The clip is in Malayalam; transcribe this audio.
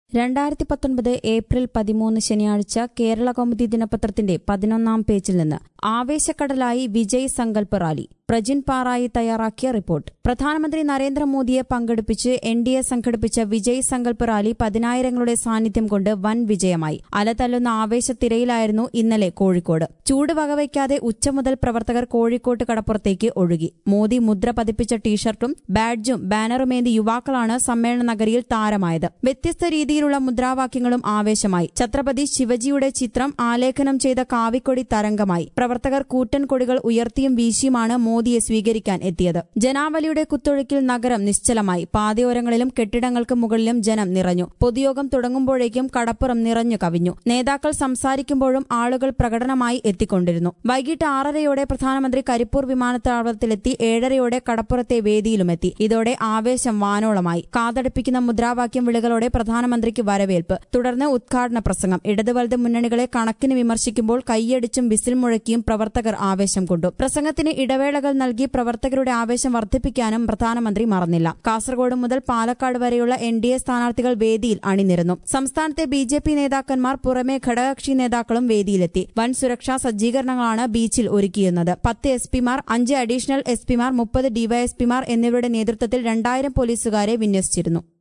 രണ്ടായിരത്തി പത്തൊൻപത് ഏപ്രിൽ പതിമൂന്ന് ശനിയാഴ്ച കേരള കൗമുദി ദിനപത്രത്തിന്റെ പതിനൊന്നാം പേജിൽ നിന്ന് ആവേശക്കടലായി വിജയ് സങ്കല്പ് റാലി പ്രജിൻ പാറായി തയ്യാറാക്കിയ റിപ്പോർട്ട് പ്രധാനമന്ത്രി നരേന്ദ്രമോദിയെ പങ്കെടുപ്പിച്ച് എൻ ഡി എ സംഘടിപ്പിച്ച വിജയ് സങ്കല്പ് റാലി പതിനായിരങ്ങളുടെ സാന്നിധ്യം കൊണ്ട് വൻ വിജയമായി അലതല്ലുന്ന ആവേശത്തിരയിലായിരുന്നു ഇന്നലെ കോഴിക്കോട് ചൂട് വകവയ്ക്കാതെ ഉച്ച മുതൽ പ്രവർത്തകർ കോഴിക്കോട്ട് കടപ്പുറത്തേക്ക് ഒഴുകി മോദി മുദ്ര പതിപ്പിച്ച ടീഷർട്ടും ബാഡ്ജും ബാനറുമേന്തി യുവാക്കളാണ് സമ്മേളന നഗരിയിൽ താരമായത് വ്യത്യസ്ത രീതിയിലുള്ള മുദ്രാവാക്യങ്ങളും ആവേശമായി ഛത്രപതി ശിവജിയുടെ ചിത്രം ആലേഖനം ചെയ്ത കാവിക്കൊടി തരംഗമായി പ്രവർത്തകർ കൂറ്റൻ കൊടികൾ ഉയർത്തിയും വീശിയുമാണ് മോദിയെ സ്വീകരിക്കാൻ എത്തിയത് ജനാവലിയുടെ കുത്തൊഴുക്കിൽ നഗരം നിശ്ചലമായി പാതയോരങ്ങളിലും കെട്ടിടങ്ങൾക്ക് മുകളിലും ജനം നിറഞ്ഞു പൊതുയോഗം തുടങ്ങുമ്പോഴേക്കും കടപ്പുറം നിറഞ്ഞു കവിഞ്ഞു നേതാക്കൾ സംസാരിക്കുമ്പോഴും ആളുകൾ പ്രകടനമായി എത്തിക്കൊണ്ടിരുന്നു വൈകിട്ട് ആറരയോടെ പ്രധാനമന്ത്രി കരിപ്പൂർ വിമാനത്താവളത്തിലെത്തി ഏഴരയോടെ കടപ്പുറത്തെ വേദിയിലുമെത്തി ഇതോടെ ആവേശം വാനോളമായി കാതടുപ്പിക്കുന്ന മുദ്രാവാക്യം വിളികളോടെ പ്രധാനമന്ത്രിക്ക് വരവേൽപ്പ് തുടർന്ന് ഉദ്ഘാടന പ്രസംഗം ഇടത് വലത് മുന്നണികളെ കണക്കിന് വിമർശിക്കുമ്പോൾ കൈയടിച്ചും വിസിൽ മുഴക്കിയും പ്രവർത്തകർ ആവേശം കൊണ്ടു പ്രസംഗത്തിന് ഇടവേളകൾ നൽകി പ്രവർത്തകരുടെ ആവേശം വർദ്ധിപ്പിക്കാനും പ്രധാനമന്ത്രി മറന്നില്ല കാസർഗോഡ് മുതൽ പാലക്കാട് വരെയുള്ള എൻ ഡി എ സ്ഥാനാർത്ഥികൾ വേദിയിൽ അണിനിരന്നു സംസ്ഥാനത്തെ ബി ജെ പി നേതാക്കന്മാർ പുറമെ ഘടകകക്ഷി നേതാക്കളും വേദിയിലെത്തി വൻ സുരക്ഷാ സജ്ജീകരണങ്ങളാണ് ബീച്ചിൽ ഒരുക്കിയിരുന്നത് പത്ത് എസ് പിമാർ അഞ്ച് അഡീഷണൽ എസ് പിമാർ മുപ്പത് ഡിവൈഎസ്പിമാർ എന്നിവരുടെ നേതൃത്വത്തിൽ രണ്ടായിരം പോലീസുകാരെ വിന്യസിച്ചിരുന്നു